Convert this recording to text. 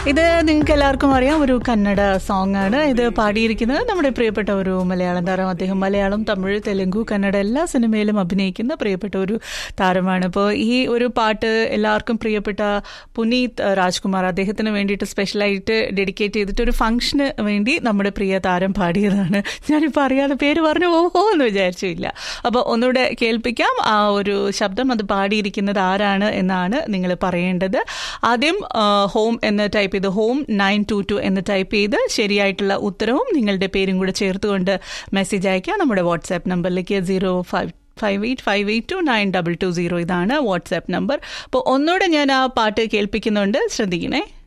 ഇത് നിങ്ങൾക്ക് എല്ലാവർക്കും അറിയാം ഒരു കന്നഡ സോങ് ആണ് ഇത് പാടിയിരിക്കുന്നത് നമ്മുടെ പ്രിയപ്പെട്ട ഒരു മലയാളം താരം അദ്ദേഹം മലയാളം തമിഴ് തെലുങ്കു കന്നഡ എല്ലാ സിനിമയിലും അഭിനയിക്കുന്ന പ്രിയപ്പെട്ട ഒരു താരമാണ് ഇപ്പോൾ ഈ ഒരു പാട്ട് എല്ലാവർക്കും പ്രിയപ്പെട്ട പുനീത് രാജ്കുമാർ അദ്ദേഹത്തിന് വേണ്ടിയിട്ട് സ്പെഷ്യലായിട്ട് ഡെഡിക്കേറ്റ് ചെയ്തിട്ട് ഒരു ഫംഗ്ഷന് വേണ്ടി നമ്മുടെ പ്രിയ താരം പാടിയതാണ് ഞാനിപ്പോൾ അറിയാതെ പേര് പറഞ്ഞു ഓഹോ എന്ന് വിചാരിച്ചില്ല അപ്പോൾ ഒന്നുകൂടെ കേൾപ്പിക്കാം ആ ഒരു ശബ്ദം അത് പാടിയിരിക്കുന്നത് ആരാണ് എന്നാണ് നിങ്ങൾ പറയേണ്ടത് ആദ്യം ഹോം എന്ന് ടൈപ്പ് ചെയ്ത് ഹോം നയൻ ടു ടു എന്ന് ടൈപ്പ് ചെയ്ത് ശരിയായിട്ടുള്ള ഉത്തരവും നിങ്ങളുടെ പേരും കൂടെ ചേർത്തുകൊണ്ട് മെസ്സേജ് അയക്കാം നമ്മുടെ വാട്സാപ്പ് നമ്പറിലേക്ക് zero five five eight five eight two nine double two zero ഇതാണ് വാട്സാപ്പ് നമ്പർ അപ്പോൾ ഒന്നുകൂടെ ഞാൻ ആ പാട്ട് കേൾപ്പിക്കുന്നുണ്ട് ശ്രദ്ധിക്കണേ